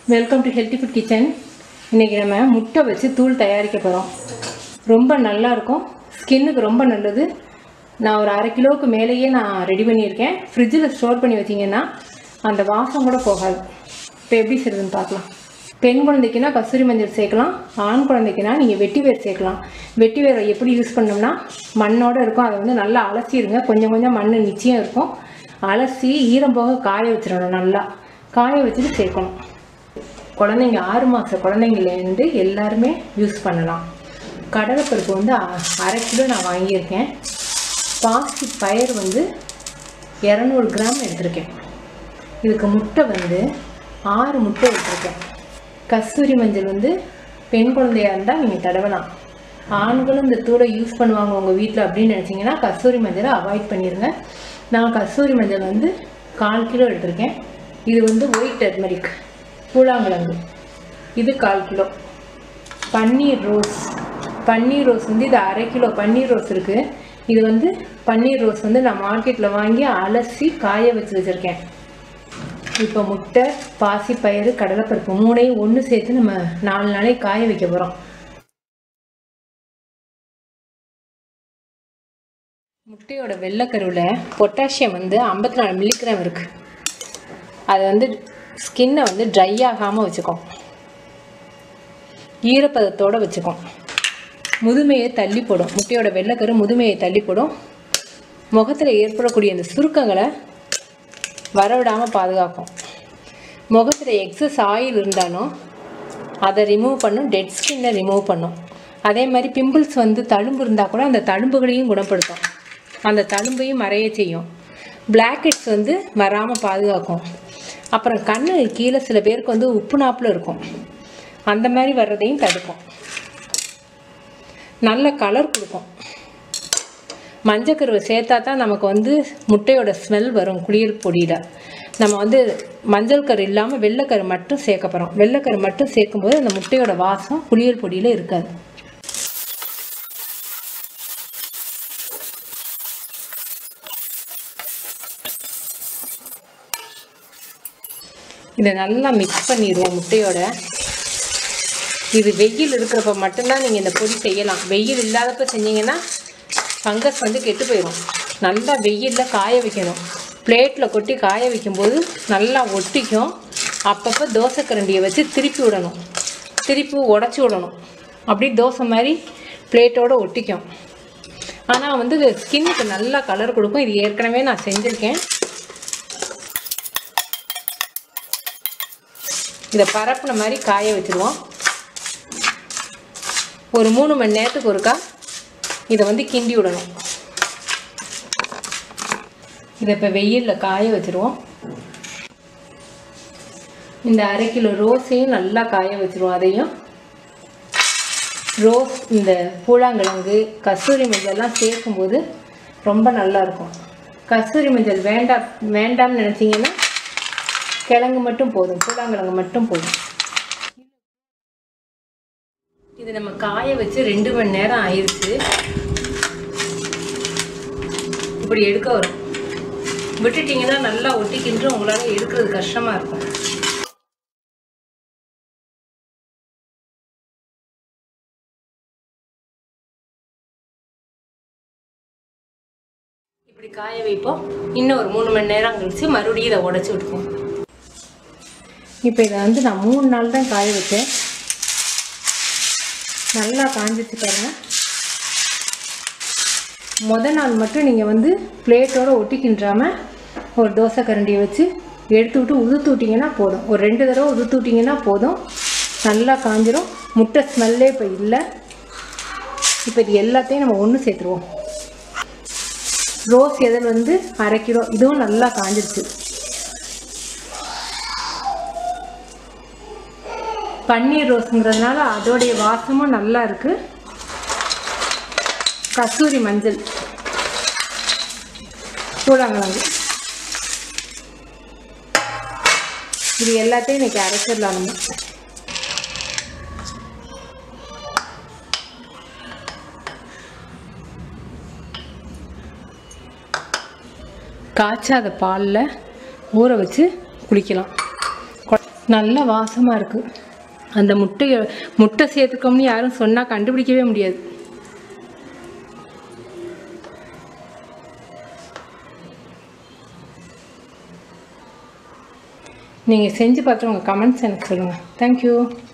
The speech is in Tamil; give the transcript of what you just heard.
welcome to healthy food kitchen இன்றைக்கி நம்ம முட்டை வச்சு தூள் தயாரிக்க போகிறோம் ரொம்ப நல்லா இருக்கும் ஸ்கின்னுக்கு ரொம்ப நல்லது நான் ஒரு அரை கிலோவுக்கு மேலேயே நான் ரெடி பண்ணியிருக்கேன் ஃப்ரிட்ஜில் ஸ்டோர் பண்ணி வச்சிங்கன்னா அந்த வாசம் கூட போகாது இப்போ எப்படி செய்யுதுன்னு பார்க்கலாம் பெண் குழந்தைக்குனா கஸ்தூரி மஞ்சள் சேர்க்கலாம் ஆண் குழந்தைக்குனா நீங்கள் வெட்டி வேர் சேர்க்கலாம் வெட்டி வேரை எப்படி யூஸ் பண்ணோம்னா மண்ணோட இருக்கும் அதை வந்து நல்லா அலசிடுங்க கொஞ்சம் கொஞ்சம் மண் நிச்சயம் இருக்கும் அலசி ஈரம் போக காய வச்சிடணும் நல்லா காய வச்சுட்டு சேர்க்கணும் குழந்தைங்க ஆறு மாத குழந்தைங்கலேருந்து எல்லாருமே யூஸ் பண்ணலாம் கடலைப்பருப்பு வந்து அ- அரை கிலோ நான் வாங்கியிருக்கேன் பாசி பயிர் வந்து இரநூறு கிராம் எடுத்திருக்கேன் இதுக்கு முட்டை வந்து ஆறு முட்டை எடுத்திருக்கேன் கஸ்தூரி மஞ்சள் வந்து பெண் குழந்தையா இருந்தால் நீங்கள் தடவலாம் ஆண்களும் இந்த தூளை யூஸ் பண்ணுவாங்க உங்கள் வீட்டில் அப்படின்னு நினச்சிங்கன்னா கஸ்தூரி மஞ்சளை அவாய்ட் பண்ணிடுங்க நான் கஸ்தூரி மஞ்சள் வந்து கால் கிலோ எடுத்திருக்கேன் இது வந்து ஒயிட் டர்மரிக் கூழாங்கிழங்கு இது கால் கிலோ பன்னீர் ரோஸ் பன்னீர் ரோஸ் வந்து இது அரை கிலோ பன்னீர் ரோஸ் இருக்குது இது வந்து பன்னீர் ரோஸ் வந்து நான் மார்க்கெட்டில் வாங்கி அலசி காய வச்சு வச்சுருக்கேன் இப்போ முட்டை பாசிப்பயிறு கடலைப்பருப்பு மூணையும் ஒன்று சேர்த்து நம்ம நாலு நாளைக்கு காய வைக்க போகிறோம் முட்டையோட வெள்ளைக்கருவில் பொட்டாசியம் வந்து ஐம்பத்தி நாலு மில்லிகிராம் இருக்குது அது வந்து ஸ்கின்னை வந்து ட்ரை ஆகாமல் வச்சுக்கும் ஈரப்பதத்தோடு வச்சுக்கும் முதுமையை தள்ளி போடும் முட்டையோட வெள்ளைக்கரு முதுமையை தள்ளி போடும் முகத்தில் ஏற்படக்கூடிய அந்த சுருக்கங்களை வரவிடாமல் பாதுகாக்கும் முகத்தில் எக்ஸஸ் ஆயில் இருந்தாலும் அதை ரிமூவ் பண்ணும் டெட் ஸ்கின்னை ரிமூவ் பண்ணும் அதே மாதிரி பிம்பிள்ஸ் வந்து தழும்பு இருந்தால் கூட அந்த தழும்புகளையும் குணப்படுத்தும் அந்த தழும்பையும் மறைய செய்யும் பிளாக்கெட்ஸ் வந்து வராமல் பாதுகாக்கும் அப்புறம் கண்ணு கீழே சில பேருக்கு வந்து உப்பு நாப்பில் இருக்கும் அந்த மாதிரி வர்றதையும் தடுக்கும் நல்ல கலர் கொடுக்கும் மஞ்சக்கருவை சேர்த்தா தான் நமக்கு வந்து முட்டையோட ஸ்மெல் வரும் குளியல் பொடியில் நம்ம வந்து மஞ்சள் கரு இல்லாமல் வெள்ளைக்கரு மட்டும் சேர்க்க போகிறோம் வெள்ளைக்கரு மட்டும் சேர்க்கும்போது அந்த முட்டையோட வாசம் குளியல் பொடியில் இருக்காது இதை நல்லா மிக்ஸ் பண்ணிடுவோம் முட்டையோட இது வெயில் இருக்கிறப்ப மட்டும்தான் நீங்கள் இந்த பொடி செய்யலாம் வெயில் இல்லாதப்ப செஞ்சீங்கன்னா ஃபங்கஸ் வந்து கெட்டு போயிடும் நல்லா வெயிலில் காய வைக்கணும் பிளேட்டில் கொட்டி காய வைக்கும்போது நல்லா ஒட்டிக்கும் அப்பப்போ தோசை கரண்டியை வச்சு திருப்பி விடணும் திருப்பி உடச்சி விடணும் அப்படி தோசை மாதிரி பிளேட்டோட ஒட்டிக்கும் ஆனால் வந்து ஸ்கின்னுக்கு நல்லா கலர் கொடுக்கும் இது ஏற்கனவே நான் செஞ்சுருக்கேன் இதை பரப்புன மாதிரி காய வச்சுருவோம் ஒரு மூணு மணி நேரத்துக்கு ஒருக்கா இதை வந்து கிண்டி விடணும் இதை இப்போ வெயிலில் காய வச்சுருவோம் இந்த அரை கிலோ ரோஸையும் நல்லா காய வச்சுருவோம் அதையும் ரோஸ் இந்த பூழாங்கிழங்கு கஸ்தூரி மஞ்சள்லாம் சேர்க்கும்போது ரொம்ப நல்லா இருக்கும் கஸ்தூரி மஞ்சள் வேண்டாம் வேண்டாம்னு நினச்சிங்கன்னா கிழங்கு மட்டும் போதும் பூழாங்கிழங்கு மட்டும் போதும் இது நம்ம காய வச்சு ரெண்டு மணி நேரம் ஆயிடுச்சு இப்படி எடுக்க வரும் விட்டுட்டிங்கன்னா நல்லா ஒட்டிக்கின்று உங்களால் எடுக்கிறது கஷ்டமாக இருக்கும் இப்படி காய வைப்போம் இன்னும் ஒரு மூணு மணி நேரம் கழிச்சு மறுபடியும் இதை உடச்சி விட்டுக்குவோம் இப்போ இதை வந்து நான் மூணு நாள் தான் காய வச்சேன் நல்லா காஞ்சிச்சு பாருங்க முத நாள் மட்டும் நீங்கள் வந்து பிளேட்டோட ஒட்டிக்கின்றாம ஒரு தோசை கரண்டியை வச்சு எடுத்து விட்டு உதுத்து விட்டிங்கன்னா போதும் ஒரு ரெண்டு தடவை உதுத்து விட்டிங்கன்னா போதும் நல்லா காஞ்சிரும் முட்டை ஸ்மெல்லே இப்போ இல்லை இப்போ இது எல்லாத்தையும் நம்ம ஒன்று சேர்த்துருவோம் ரோஸ் எதில் வந்து அரை கிலோ இதுவும் நல்லா காஞ்சிருச்சு பன்னீர் ரோஸுங்கிறதுனால அதோடைய வாசமும் நல்லா இருக்கு கஸ்தூரி மஞ்சள் கூழாங்கிழங்கு இது எல்லாத்தையும் இன்னைக்கு அரைச்சிடலாம் நம்ம காய்ச்சாத பாலில் ஊற வச்சு குளிக்கலாம் கொ- நல்ல வாசமாக இருக்குது அந்த முட்டையை முட்டை சேர்த்துக்கோம்னு யாரும் சொன்னால் கண்டுபிடிக்கவே முடியாது நீங்கள் செஞ்சு பார்த்துட்டு உங்கள் கமெண்ட்ஸ் எனக்கு சொல்லுங்கள் தேங்க்யூ